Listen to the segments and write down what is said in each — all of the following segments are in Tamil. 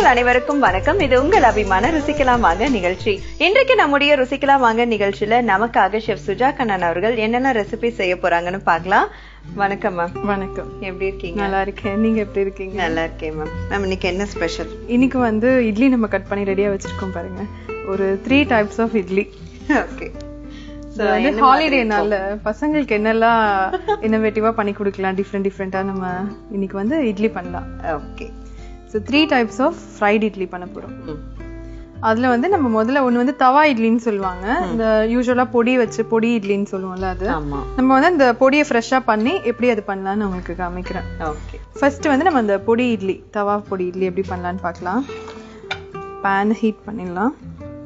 நேயர்கள் அனைவருக்கும் வணக்கம் இது உங்கள் அபிமான ருசிக்கலாம் வாங்க நிகழ்ச்சி இன்றைக்கு நம்முடைய ருசிக்கலாம் வாங்க நிகழ்ச்சியில நமக்காக ஷெஃப் சுஜா கண்ணன் அவர்கள் என்னென்ன ரெசிபி செய்ய போறாங்கன்னு பார்க்கலாம் வணக்கம் மேம் வணக்கம் எப்படி இருக்கீங்க நல்லா இருக்கேன் நீங்க எப்படி இருக்கீங்க நல்லா இருக்கேன் மேம் மேம் இன்னைக்கு என்ன ஸ்பெஷல் இன்னைக்கு வந்து இட்லி நம்ம கட் பண்ணி ரெடியா வச்சிருக்கோம் பாருங்க ஒரு three types of idli okay இது வந்து ஹாலிடே நாள்ல பசங்களுக்கு என்னெல்லாம் இன்னோவேட்டிவா பண்ணி கொடுக்கலாம் டிஃப்ரெண்ட் டிஃப்ரெண்டா நம்ம இன்னைக்கு வந்து இட்லி பண்ணலாம் okay so three types of fried idli பண்ண போறோம் அதுல வந்து நம்ம முதல்ல ஒண்ணு வந்து தவா இட்லின்னு சொல்லுவாங்க இந்த யூஸ்வலா பொடி வச்சு பொடி இட்லின்னு சொல்லுவோம்ல அது ஆமா நம்ம வந்து அந்த பொடியை ஃப்ரெஷ்ஷா பண்ணி எப்படி அது பண்ணலாம்னு உங்களுக்கு காமிக்கிறேன் ஓகே ஃபர்ஸ்ட் வந்து நம்ம அந்த பொடி இட்லி தவா பொடி இட்லி எப்படி பண்ணலான்னு பார்க்கலாம் பேன் ஹீட் பண்ணிடலாம்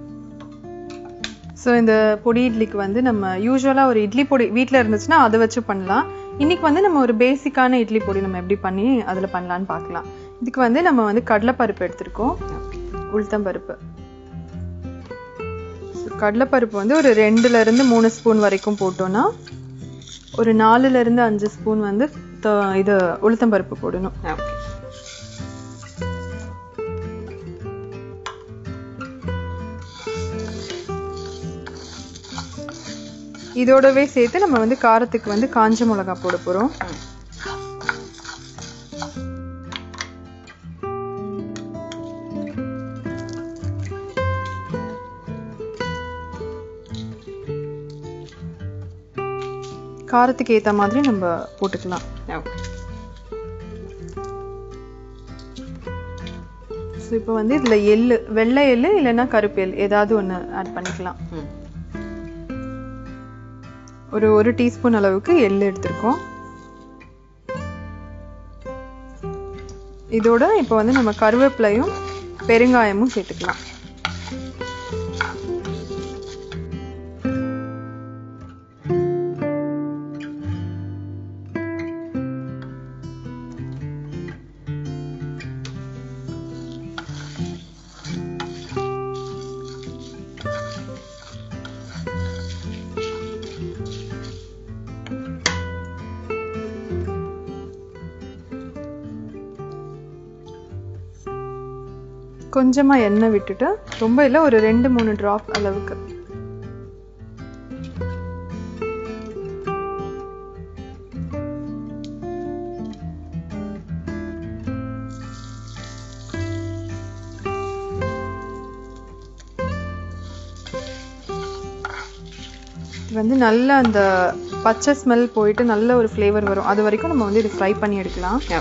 ஸோ இந்த பொடி இட்லிக்கு வந்து நம்ம யூஸ்வலாக ஒரு இட்லி பொடி வீட்டில் இருந்துச்சுன்னா அதை வச்சு பண்ணலாம் இன்னைக்கு வந்து நம்ம ஒரு பேசிக்கான இட்லி பொடி நம்ம எப்படி பண்ணி அதில் பண்ணலான்னு பார்க்கலாம் இதுக்கு வந்து நம்ம வந்து கடலைப்பருப்பு எடுத்திருக்கோம் உளுத்தம்பருப்பு So, கடலைப்பருப்பு வந்து ஒரு ரெண்டுல இருந்து மூணு ஸ்பூன் வரைக்கும் போட்டோம்னா ஒரு நாலுல இருந்து அஞ்சு ஸ்பூன் வந்து த- இது உளுத்தம்பருப்பு போடணும் ஓகே இதோடவே சேர்த்து நம்ம வந்து காரத்துக்கு வந்து காஞ்ச மிளகா போட போறோம் காரத்துக்கு ஏத்த மாதிரி நம்ம போட்டுக்கலாம் ஓகே ஸோ இப்போ வந்து இதுல எள்ளு வெள்ளை எள்ளு இல்லைன்னா கருப்பு எள் ஏதாவது ஒன்று ஆட் பண்ணிக்கலாம் ம் ஒரு ஒரு டீஸ்பூன் அளவுக்கு எள்ளு எடுத்திருக்கோம் இதோட இப்போ வந்து நம்ம கருவேப்பிலையும் பெருங்காயமும் சேர்த்துக்கலாம் கொஞ்சமா எண்ணெய் விட்டுட்டு ரொம்ப இல்லை ஒரு ரெண்டு மூணு டிராப் அளவுக்கு இது வந்து நல்ல அந்த பச்சை ஸ்மெல் போயிட்டு நல்ல ஒரு ஃப்ளேவர் வரும் அது வரைக்கும் நம்ம வந்து இது ஃப்ரை பண்ணி எடுக்கலாம் ஓகே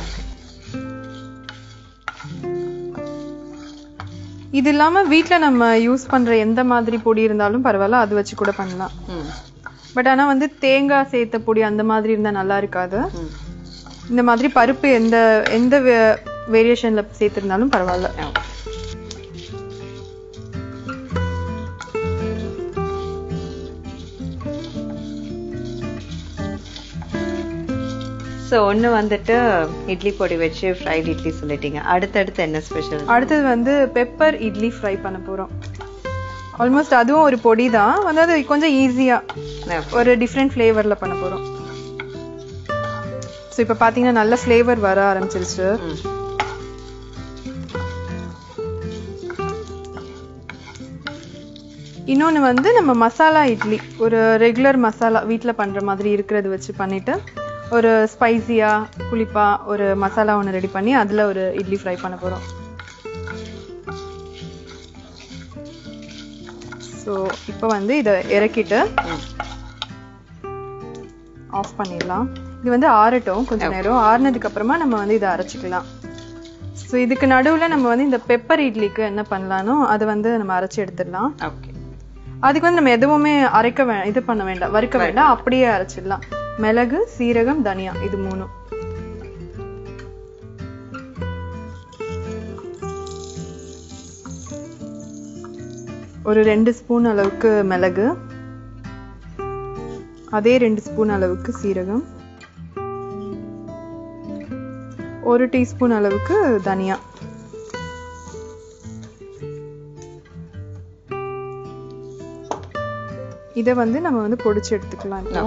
இது இல்லாம வீட்ல நம்ம யூஸ் பண்ற எந்த மாதிரி பொடி இருந்தாலும் பரவாயில்ல அது வச்சு கூட பண்ணலாம் ம் பட் ஆனா வந்து தேங்காய் சேர்த்த பொடி அந்த மாதிரி இருந்தா நல்லா இருக்காது ம் இந்த மாதிரி பருப்பு எந்த எந்த வேரியேஷன்ல சேர்த்திருந்தாலும் பரவாயில்ல ஓகே ஸோ ஒன்று வந்துட்டு இட்லி பொடி வச்சு ஃப்ரைட் இட்லி சொல்லிட்டீங்க அடுத்தடுத்து என்ன ஸ்பெஷல் அடுத்தது வந்து பெப்பர் இட்லி ஃப்ரை பண்ண போறோம் ஆல்மோஸ்ட் அதுவும் ஒரு பொடி தான் வந்து அது கொஞ்சம் ஈஸியா ஒரு டிஃப்ரெண்ட் ஃப்ளேவர்ல பண்ண போறோம் ஸோ இப்போ பார்த்தீங்கன்னா நல்ல ஃப்ளேவர் வர ஆரம்பிச்சிருச்சு இன்னொன்று வந்து நம்ம மசாலா இட்லி ஒரு ரெகுலர் மசாலா வீட்டில் பண்ணுற மாதிரி இருக்கிறது வச்சு பண்ணிட்டு ஒரு ஸ்பைசியாக புளிப்பா ஒரு மசாலா ஒன்று ரெடி பண்ணி அதில் ஒரு இட்லி ஃப்ரை பண்ண போகிறோம் ஸோ இப்போ வந்து இதை இறக்கிட்டு ஆஃப் பண்ணிடலாம் இது வந்து ஆறட்டும் கொஞ்ச நேரம் ஆறுனதுக்கு அப்புறமா நம்ம வந்து இதை அரைச்சிக்கலாம் ஸோ இதுக்கு நடுவில் நம்ம வந்து இந்த பெப்பர் இட்லிக்கு என்ன பண்ணலானோ அதை வந்து நம்ம அரைச்சி எடுத்துடலாம் ஓகே அதுக்கு வந்து நம்ம எதுவுமே அரைக்க வே இது பண்ண வேண்டாம் வறுக்க வேண்டாம் அப்படியே அரைச்சிடலாம் மிளகு சீரகம் தனியா இது மூணும் ஒரு ரெண்டு ஸ்பூன் அளவுக்கு மிளகு அதே ரெண்டு ஸ்பூன் அளவுக்கு சீரகம் ஒரு டீஸ்பூன் அளவுக்கு தனியா இதை வந்து நம்ம வந்து பொடிச்சு எடுத்துக்கலாம் இப்போ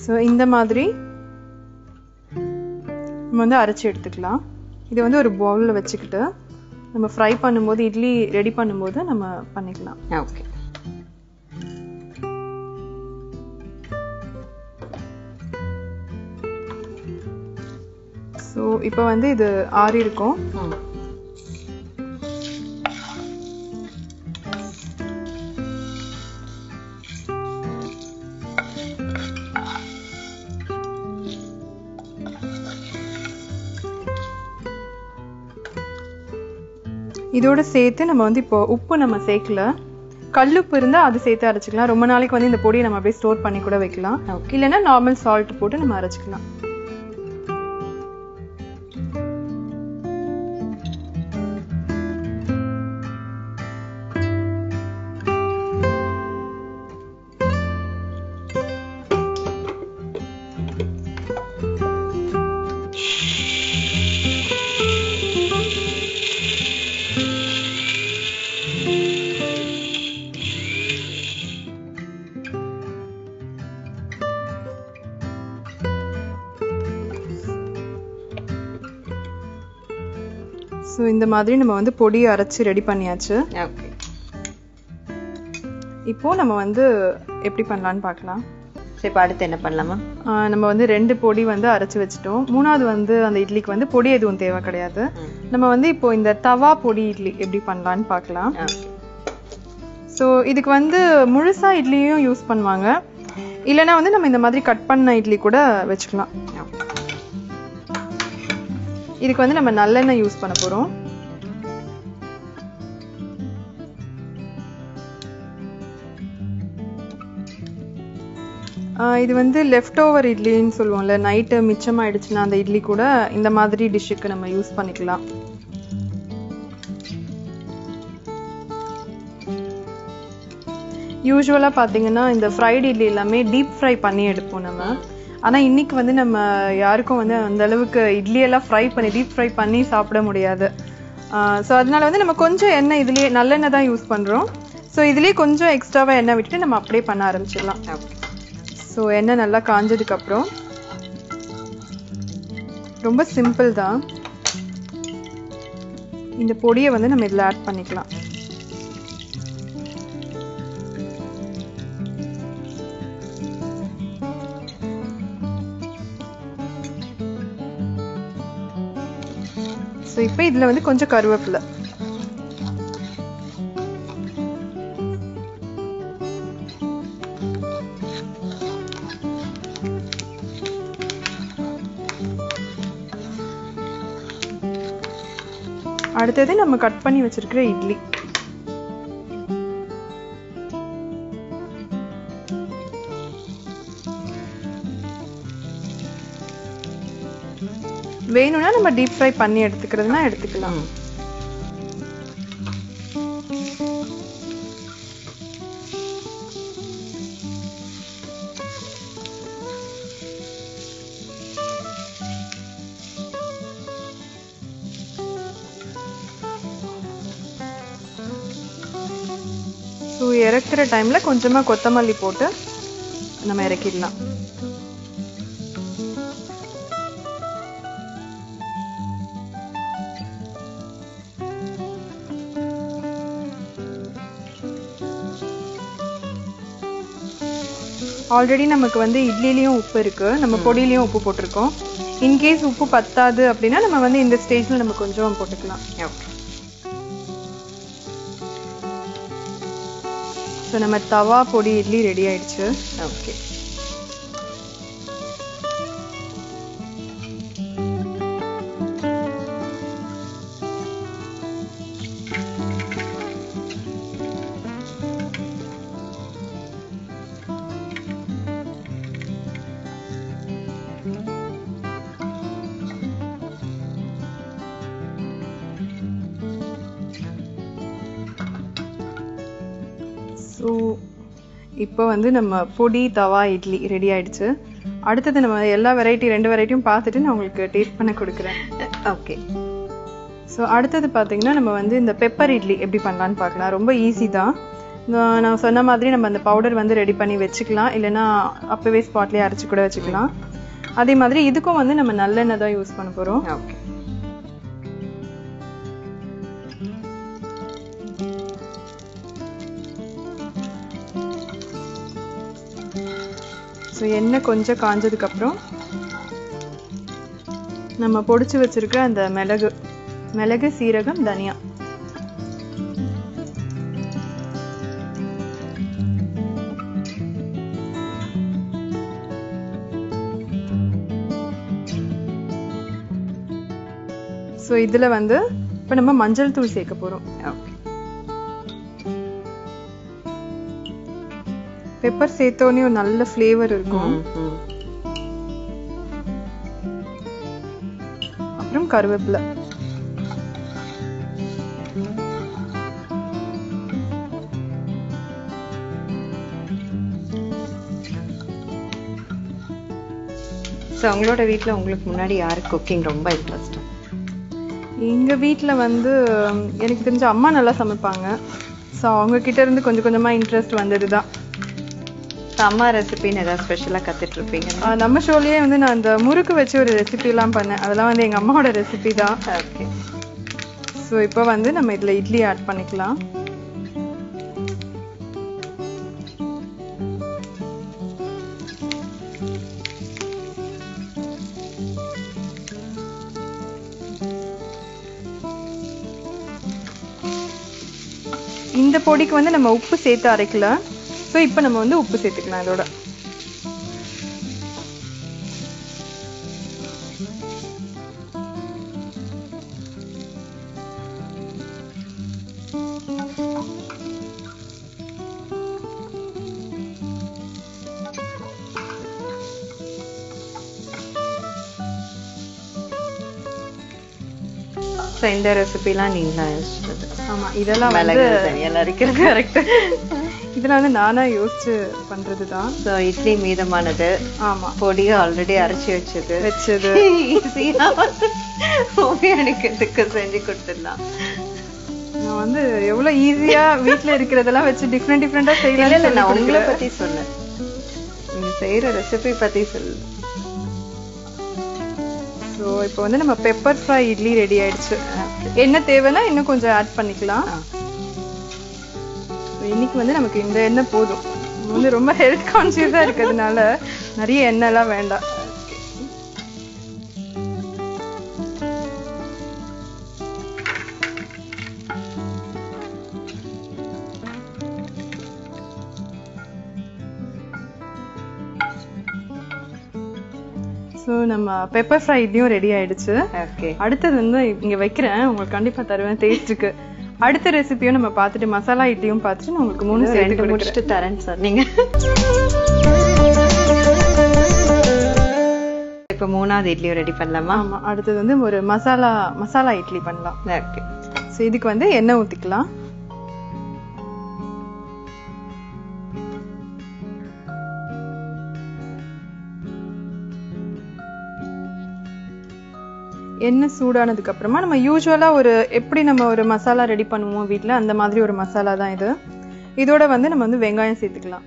ஸோ இந்த மாதிரி நம்ம வந்து அரைச்சி எடுத்துக்கலாம் இது வந்து ஒரு பவுலில் வச்சுக்கிட்டு நம்ம ஃப்ரை பண்ணும்போது இட்லி ரெடி பண்ணும்போது நம்ம பண்ணிக்கலாம் ஓகே ஸோ இப்போ வந்து இது ஆறி இருக்கும் ம் இதோட சேர்த்து நம்ம வந்து இப்போ உப்பு நம்ம சேர்க்கல கல்லுப்பு இருந்தால் அது சேர்த்து அரைச்சிக்கலாம் ரொம்ப நாளைக்கு வந்து இந்த பொடியை நம்ம அப்படியே ஸ்டோர் பண்ணி கூட வைக்கலாம் Okay. இல்லைன்னா நார்மல் சால்ட் போட்டு நம்ம அரைச்சிக்கலாம் ஸோ இந்த மாதிரி நம்ம வந்து பொடியை அரைச்சி ரெடி பண்ணியாச்சு ஓகே இப்போ நம்ம வந்து எப்படி பண்ணலான்னு பார்க்கலாம் சரி இப்போ அடுத்து என்ன பண்ணலாமா ஆஹ் நம்ம வந்து ரெண்டு பொடி வந்து அரைச்சி வச்சுட்டோம் மூணாவது வந்து அந்த இட்லிக்கு வந்து பொடி எதுவும் தேவை கிடையாது ம். நம்ம வந்து இப்போ இந்த தவா பொடி இட்லி எப்படி பண்ணலான்னு பார்க்கலாம் ஓகே ஸோ இதுக்கு வந்து முழுசா இட்லியும் யூஸ் பண்ணுவாங்க இல்லைன்னா வந்து நம்ம இந்த மாதிரி கட் பண்ண இட்லி கூட வச்சுக்கலாம் ஓகே இதுக்கு வந்து நம்ம நல்லெண்ணெய் யூஸ் பண்ண போகிறோம் இது வந்து லெஃப்ட் ஓவர் இட்லின்னு சொல்லுவோம்ல நைட்டு மிச்சமாயிடுச்சுன்னா அந்த இட்லி கூட இந்த மாதிரி டிஷ்ஷுக்கு நம்ம யூஸ் பண்ணிக்கலாம் யூஸ்வலாக பார்த்தீங்கன்னா இந்த ஃப்ரைட் இட்லி எல்லாமே டீப் ஃப்ரை பண்ணி எடுப்போம் நம்ம ஆனால் இன்னைக்கு வந்து நம்ம யாருக்கும் வந்து அந்த அளவுக்கு இட்லி எல்லாம் ஃப்ரை பண்ணி டீப் ஃப்ரை பண்ணி சாப்பிட முடியாது ஸோ அதனால வந்து நம்ம கொஞ்சம் எண்ணெய் இதுலேயே நல்லெண்ணெய் தான் யூஸ் பண்ணுறோம் ஸோ இதுலேயே கொஞ்சம் எக்ஸ்ட்ராவாக எண்ணெய் விட்டுட்டு நம்ம அப்படியே பண்ண ஆரம்பிச்சிடலாம் ஓகே ஸோ எண்ணெய் நல்லா காஞ்சதுக்கப்புறம் ரொம்ப சிம்பிள் தான் இந்த பொடியை வந்து நம்ம இதில் ஆட் பண்ணிக்கலாம் ஸோ இப்போ இதில் வந்து கொஞ்சம் கருவேப்பிலை அடுத்தது நம்ம கட் பண்ணி வச்சிருக்கிற இட்லி வேணும்னா நம்ம டீப் ஃப்ரை பண்ணி எடுத்துக்கிறதுனா எடுத்துக்கலாம் ம் ஸோ இறக்குற டைம்ல கொஞ்சமா கொத்தமல்லி போட்டு நம்ம இறக்கிடலாம் ஆல்ரெடி நமக்கு வந்து இட்லிலையும் உப்பு இருக்கு நம்ம பொடியிலையும் உப்பு போட்டிருக்கோம் இன்கேஸ் உப்பு பத்தாது அப்படின்னா நம்ம வந்து இந்த ஸ்டேஜ்ல நம்ம கொஞ்சம் போட்டுக்கலாம் ஓகே ஸோ நம்ம தவா பொடி இட்லி ரெடி ஆயிடுச்சு ஓகே ஸோ இப்போ வந்து நம்ம பொடி தவா இட்லி ரெடி ஆயிடுச்சு அடுத்தது நம்ம எல்லா வெரைட்டி ரெண்டு வெரைட்டியும் பார்த்துட்டு நான் உங்களுக்கு டேஸ்ட் பண்ண கொடுக்குறேன் ஓகே ஸோ அடுத்தது பார்த்தீங்கன்னா நம்ம வந்து இந்த பெப்பர் இட்லி எப்படி பண்ணலான்னு பார்க்கலாம் ரொம்ப ஈஸி தான் நான் நான் சொன்ன மாதிரி நம்ம அந்த பவுடர் வந்து ரெடி பண்ணி வச்சுக்கலாம் இல்லைன்னா அப்பவே ஸ்பாட்லேயே அரைச்சி கூட வச்சுக்கலாம் அதே மாதிரி இதுக்கும் வந்து நம்ம நல்லெண்ணெய் தான் யூஸ் பண்ண போகிறோம் ஓகே ஸோ எண்ணெய் கொஞ்சம் காஞ்சதுக்கப்புறம் நம்ம பொடிச்சு வச்சிருக்க அந்த மிளகு மிளகு சீரகம் தனியா ஸோ இதில் வந்து இப்போ நம்ம மஞ்சள் தூள் சேர்க்க போகிறோம் ஓகே பெப்பர் சேர்த்தோன்னே ஒரு நல்ல ஃப்ளேவர் இருக்கும் அப்புறம் கருவேப்பிலை ஸோ உங்களோட வீட்ல உங்களுக்கு முன்னாடி யாரு குக்கிங் ரொம்ப இன்ட்ரெஸ்ட் எங்க வீட்ல வந்து உம், எனக்கு தெரிஞ்ச அம்மா நல்லா சமைப்பாங்க ஸோ அவங்க கிட்ட இருந்து கொஞ்சம் கொஞ்சமா இன்ட்ரெஸ்ட் வந்தது தான் அம்மா ரெசிபின்னு ஏதாவது ஸ்பெஷலா கத்துட்டு இருப்பீங்க நம்ம ஷோலயே வந்து நான் அந்த முறுக்கு வச்சு ஒரு ரெசிபி எல்லாம் பண்ணேன் அதெல்லாம் வந்து எங்க அம்மாவோட ரெசிபி தான் ஓகே ஸோ இப்போ வந்து நம்ம இதுல இட்லி ஆட் பண்ணிக்கலாம் இந்த பொடிக்கு வந்து நம்ம உப்பு சேர்த்து அரைக்கல ஸோ இப்போ நம்ம வந்து உப்பு சேர்த்துக்கலாம் இதோட ஸோ இந்த ரெசிபிலாம் நீங்களா யோசிச்சது ஆமா இதெல்லாம் வந்து மிளகு தனியெல்லாம் இருக்கிறது கரெக்ட் இதெல்லாம் வந்து நானா யோசிச்சு பண்றதுதான் ஸோ இட்லி மீதமானது ஆமா பொடியை ஆல்ரெடி அரைச்சி வச்சது வச்சது ஈஸியா எடுக்கிறதுக்கு செஞ்சு கொடுத்துடலாம் நான் வந்து எவ்வளவு ஈஸியா வீட்ல இருக்கிறதெல்லாம் வச்சு டிஃப்ரெண்ட் டிஃப்ரெண்டா இல்ல இல்ல செய்யலாம் நான் உங்களை பத்தி சொன்னேன் நீங்க செய்யற ரெசிபி பத்தி சொல்லு ஸோ இப்போ வந்து நம்ம பெப்பர் ஃப்ரை இட்லி ரெடி ஆயிடுச்சு என்ன தேவைன்னா இன்னும் கொஞ்சம் ஆட் பண்ணிக்கலாம் ஆ. So, இன்னைக்கு வந்து நமக்கு இந்த எண்ணெய் போதும் நம்ம வந்து ரொம்ப ஹெல்த் கான்சியஸா இருக்கிறதுனால நிறைய எண்ணெய்லாம் வேண்டாம் ஸோ நம்ம பெப்பர் ஃப்ரை இட்லியும் ரெடி ஆயிடுச்சு ஓகே அடுத்தது வந்து இங்க வைக்கிறேன் உங்களுக்கு கண்டிப்பா தருவேன் டேஸ்ட்டுக்கு அடுத்த ரெசிபியும் நம்ம பார்த்துட்டு மசாலா இட்லியும் பார்த்துட்டு நான் உங்களுக்கு மூணு சேர்த்து ரெண்டு கொடுக்குறேன் முடிச்சுட்டு தரேன்னு சொன்னீங்க இப்ப மூணாவது இட்லியும் ரெடி பண்ணலாமா ஆமா அடுத்தது வந்து ஒரு மசாலா மசாலா இட்லி பண்ணலாம் ஓகே ஸோ இதுக்கு வந்து எண்ணெய் ஊத்திக்கலாம் எண்ணெய் சூடானதுக்கு அப்புறமா நம்ம யூஸ்வலா ஒரு எப்படி நம்ம ஒரு மசாலா ரெடி பண்ணுவோம் வீட்ல அந்த மாதிரி ஒரு மசாலா தான் இது இதோட வந்து நம்ம வந்து வெங்காயம் சேர்த்துக்கலாம்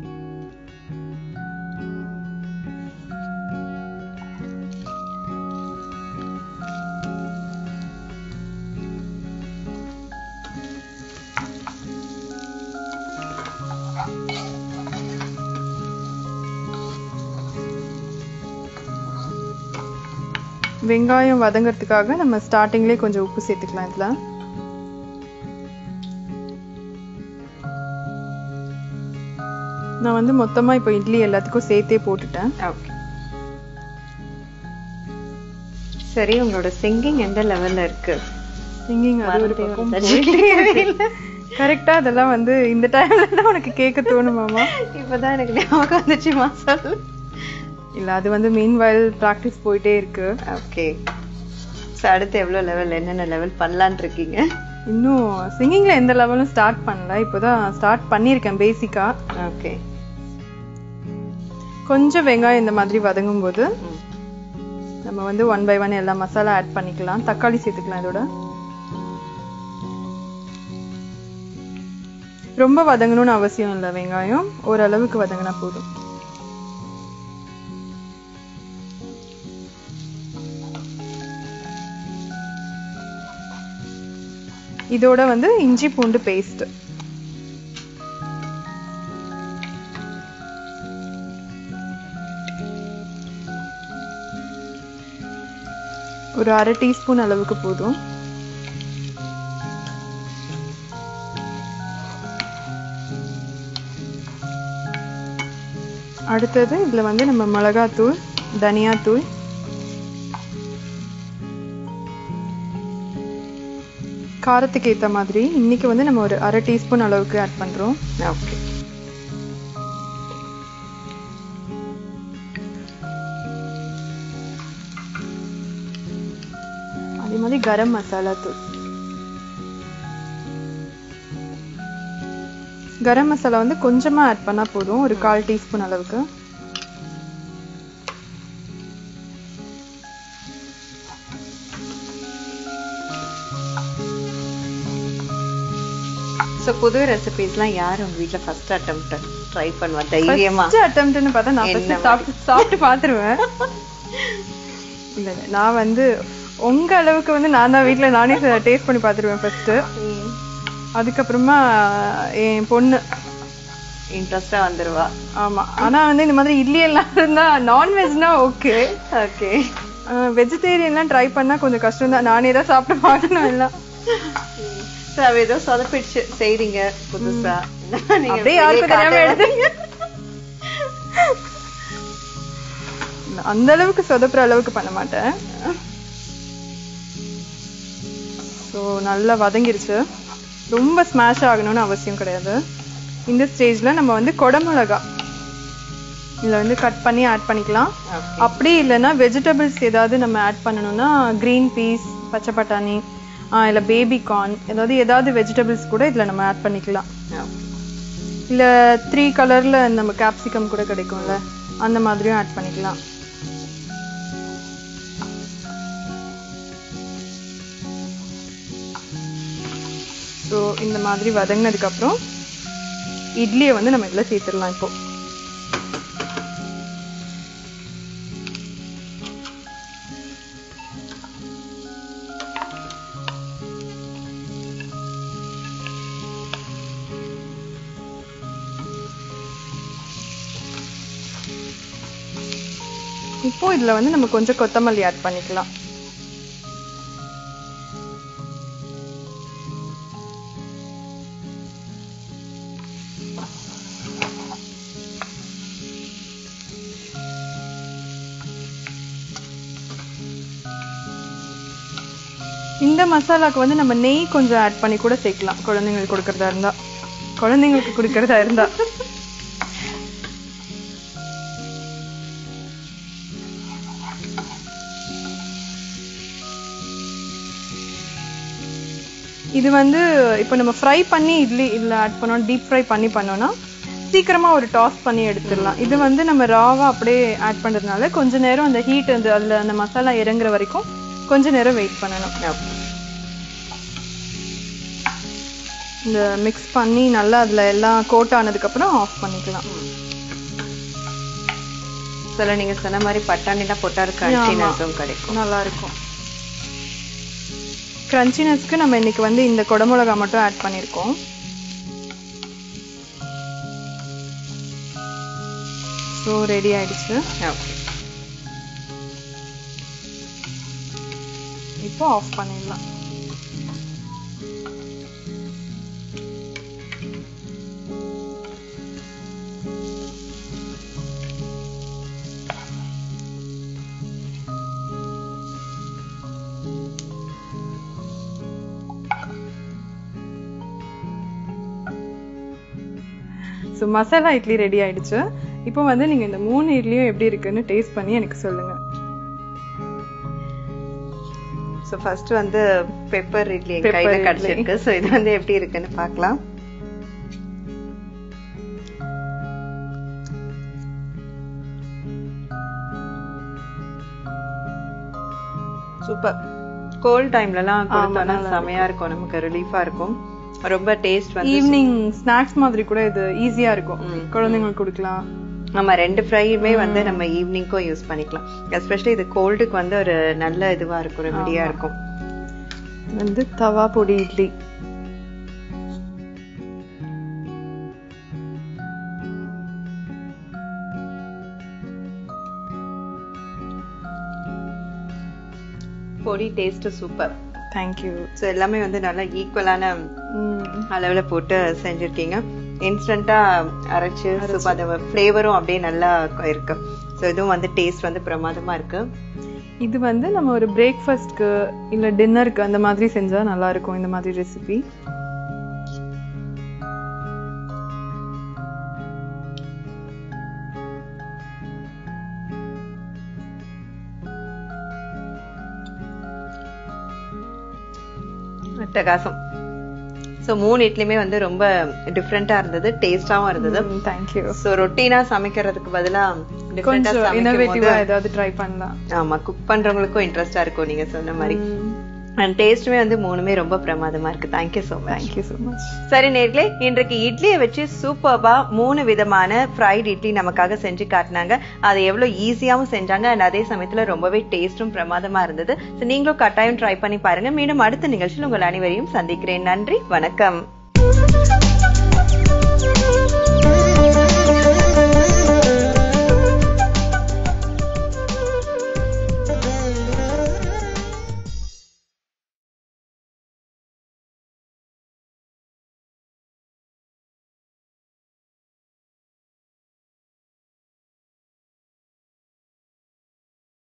வெங்காயம் வதங்கறதுக்காக நம்ம ஸ்டார்டிங்லேயே கொஞ்சம் உப்பு சேர்த்துக்கலாம் இதுல நான் வந்து மொத்தமா இப்போ இட்லி எல்லாத்துக்கும் சேர்த்தே போட்டுட்டேன் ஓகே சரி உங்களோட சிங்கிங் எந்த லெவல்ல இருக்கு சிங்கிங் அது ஒரு மறந்தே பக்கம் வந்துச்சு. கரெக்டா அதெல்லாம் வந்து இந்த டைம்ல தான் உனக்கு கேட்க தோணுமாமா இப்பதான் எனக்கு ஞாபகம் வந்துச்சு மசாலா இல்ல அது வந்து மீன் வயல் ப்ராக்டிஸ் போயிட்டே இருக்கு ஓகே ஸோ அடுத்து எவ்வளவு லெவல் என்னென்ன லெவல் பண்ணலான்னு இருக்கீங்க இன்னும் சிங்கிங்ல எந்த லெவலும் ஸ்டார்ட் பண்ணல இப்போதான் ஸ்டார்ட் பண்ணியிருக்கேன் பேசிக்கா ஓகே கொஞ்சம் வெங்காயம் இந்த மாதிரி வதங்கும் போது நம்ம வந்து ஒன் பை ஒன் எல்லா மசாலா ஆட் பண்ணிக்கலாம் தக்காளி சேர்த்துக்கலாம் இதோட ரொம்ப வதங்கணும்னு அவசியம் இல்லை வெங்காயம் ஓரளவுக்கு வதங்கினா போதும் இதோட வந்து இஞ்சி பூண்டு பேஸ்ட் ஒரு அரை டீஸ்பூன் அளவுக்கு போதும் அடுத்தது இதுல வந்து நம்ம மிளகாத்தூள் தனியாத்தூள் காரத்துக்கு ஏத்த மாதிரி இன்னைக்கு வந்து நம்ம ஒரு அரை டீஸ்பூன் அளவுக்கு ஆட் பண்றோம் ஓகே அதே மாதிரி கரம் மசாலா தூள் கரம் மசாலா வந்து கொஞ்சமா ஆட் பண்ணா போதும் ஒரு கால் டீஸ்பூன் அளவுக்கு சோ புது ரெசிபிஸ்லாம் யார் உங்க வீட்ல ஃபர்ஸ்ட் அட்டெம்ப்ட் ட்ரை பண்ணுவா தைரியமா ஃபர்ஸ்ட் அட்டெம்ப்ட்னு பார்த்தா நான் என்ன ஃபர்ஸ்ட் சாப்பிட்டு சாப்பிட்டு பார்த்துருவேன் இல்ல இல்ல நான் வந்து உங்க அளவுக்கு வந்து நான் தான் வீட்ல நானே டேஸ்ட் பண்ணி பார்த்துருவேன் ஃபர்ஸ்ட் அதுக்கப்புறமா என் பொண்ணு இன்ட்ரெஸ்டா வந்துருவா ஆமா ஆனா வந்து இந்த மாதிரி இட்லி எல்லாம் இருந்தா நான்வெஜ்னா ஓகே ஓகே வெஜிடேரியன்லாம் ட்ரை பண்ணா கொஞ்சம் கஷ்டம் தான் நானே தான் சாப்பிட்டு பார்க்கணும் எல்லாம் சோ அவ ஏதோ சொதப்பிடுச்சு செய்றீங்க புதுசா நீங்க அப்படியே யாருக்கும் தெரியாம வெளிய எடுத்தீங்க அந்த அளவுக்கு சொதப்புற அளவுக்கு பண்ண மாட்டேன் ஸோ நல்லா வதங்கிருச்சு ரொம்ப ஸ்மாஷ் ஆகணும்னு அவசியம் கிடையாது இந்த ஸ்டேஜ்ல நம்ம வந்து குடமிளகா இதுல வந்து கட் பண்ணி ஆட் பண்ணிக்கலாம் Okay. அப்படி இல்லைன்னா வெஜிடபிள்ஸ் ஏதாவது நம்ம ஆட் பண்ணணும்னா கிரீன் பீஸ் பச்சை பட்டாணி ஆஹ் இல்ல பேபி கார்ன் ஏதாவது ஏதாவது வெஜிடபிள்ஸ் கூட இதுல நம்ம ஆட் பண்ணிக்கலாம் Okay. இல்ல த்ரீ கலர்ல நம்ம கேப்சிகம் கூட கிடைக்கும்ல அந்த மாதிரியும் ஆட் பண்ணிக்கலாம் ஸோ இந்த மாதிரி வதங்கினதுக்கு அப்புறம் இட்லியை வந்து நம்ம இதுல சேர்த்துடலாம் இப்போ இப்போ இதுல வந்து நம்ம கொஞ்சம் கொத்தமல்லி ஆட் பண்ணிக்கலாம் இந்த மசாலாக்கு வந்து நம்ம நெய் கொஞ்சம் ஆட் பண்ணி கூட சேர்க்கலாம் குழந்தைங்களுக்கு கொடுக்கறதா இருந்தா குழந்தைங்களுக்கு கொடுக்கறதா இருந்தா இது வந்து இப்போ நம்ம ஃப்ரை பண்ணி இட்லி இதுல ஆட் பண்ணோம் டீப் ஃப்ரை பண்ணி பண்ணோம்னா சீக்கிரமா ஒரு டாஸ் பண்ணி எடுத்துடலாம் இது வந்து நம்ம ராவா அப்படியே ஆட் பண்றதுனால கொஞ்ச நேரம் அந்த ஹீட் அந்த அதுல அந்த மசாலா இறங்குற வரைக்கும் கொஞ்ச நேரம் வெயிட் பண்ணணும் Okay. இந்த மிக்ஸ் பண்ணி நல்லா அதுல எல்லாம் கோட் ஆனதுக்கு அப்புறம் ஆஃப் பண்ணிக்கலாம் சில நீங்க சொன்ன மாதிரி பட்டாணிலாம் போட்டா கிரன்ச்சினஸும் கிடைக்கும் நல்லா இருக்கும் கிரன்ச்சினஸ்க்கு நம்ம இன்னைக்கு வந்து இந்த குடமிளகா மட்டும் ஆட் பண்ணியிருக்கோம் ஸோ ரெடி ஆயிடுச்சு ஓகே இப்போ ஆஃப் பண்ணிடலாம் ஸோ மசாலா இட்லி ரெடி ஆயிடுச்சு இப்போ வந்து நீங்க இந்த மூணு இட்லியும் எப்படி இருக்குன்னு டேஸ்ட் பண்ணி எனக்கு சொல்லுங்க சோ ஃபர்ஸ்ட் வந்து பெப்பர் இட்லி என் Pepper கையில இட்லி. கிடைச்சிருக்கு சோ இது வந்து எப்படி இருக்குன்னு பார்க்கலாம் சூப்பர் கோல்ட் டைம்லலாம் கொடுத்தோம்னா நல்லா செமையா இருக்கும் நமக்கு ரிலீஃபா இருக்கும் ரொம்ப டேஸ்ட் வந்து ஈவினிங் ஸ்நாக்ஸ் மாதிரி கூட இது ஈஸியா இருக்கும் குழந்தைங்களுக்கு கொடுக்கலாம் நம்ம ரெண்டு ஃப்ரையுமே வந்து நம்ம ஈவினிங்க்கும் யூஸ் பண்ணிக்கலாம் எஸ்பெஷலி இது கோல்டுக்கு வந்து ஒரு நல்ல இதுவா இருக்கும் ரெமடியா இருக்கும் வந்து தவா பொடி இட்லி பொடி டேஸ்ட் சூப்பர் தேங்க்யூ ஸோ எல்லாமே வந்து நல்லா ஈக்குவலான அளவுல போட்டு செஞ்சிருக்கீங்க இன்ஸ்டண்டா அரைச்சு சூப்பர் அந்த ஃப்ளேவரும் அப்படியே நல்லா இருக்கு ஸோ இதுவும் வந்து டேஸ்ட் வந்து பிரமாதமா இருக்கு இது வந்து நம்ம ஒரு பிரேக்ஃபாஸ்ட்க்கு இல்ல டின்னருக்கு அந்த மாதிரி செஞ்சா நல்லா இருக்கும் இந்த மாதிரி ரெசிபி அட்டகாசம் ஸோ மூணு இட்லியுமே வந்து ரொம்ப டிஃப்ரெண்டா இருந்தது டேஸ்டாவும் இருந்தது தேங்க்யூ ஸோ ரொட்டீனா சமைக்கிறதுக்கு பதிலா டிஃப்ரெண்டா கொஞ்சம் சமைக்கும் இன்னோவேட்டிவா ஏதாவது ட்ரை பண்ணலாம் ஆமா குக் பண்றவங்களுக்கும் இன்ட்ரெஸ்டா இருக்கும் நீங்க சொன்ன மாதிரி அண்ட் டேஸ்ட்டுமே வந்து மூணுமே ரொம்ப பிரமாதமா இருக்கு thank you so much thank you so much சரி நேர்களே இன்றைக்கு இட்லியை வச்சு சூப்பர்பா மூணு விதமான ஃப்ரைட் இட்லி நமக்காக செஞ்சு காட்டினாங்க அதை எவ்வளவு ஈஸியாவும் செஞ்சாங்க அண்ட் அதே சமயத்துல ரொம்பவே டேஸ்டும் பிரமாதமா இருந்தது So நீங்களும் கட்டாயம் ட்ரை பண்ணி பாருங்க மீண்டும் அடுத்த நிகழ்ச்சியில் உங்கள் அனைவரையும் சந்திக்கிறேன் நன்றி வணக்கம்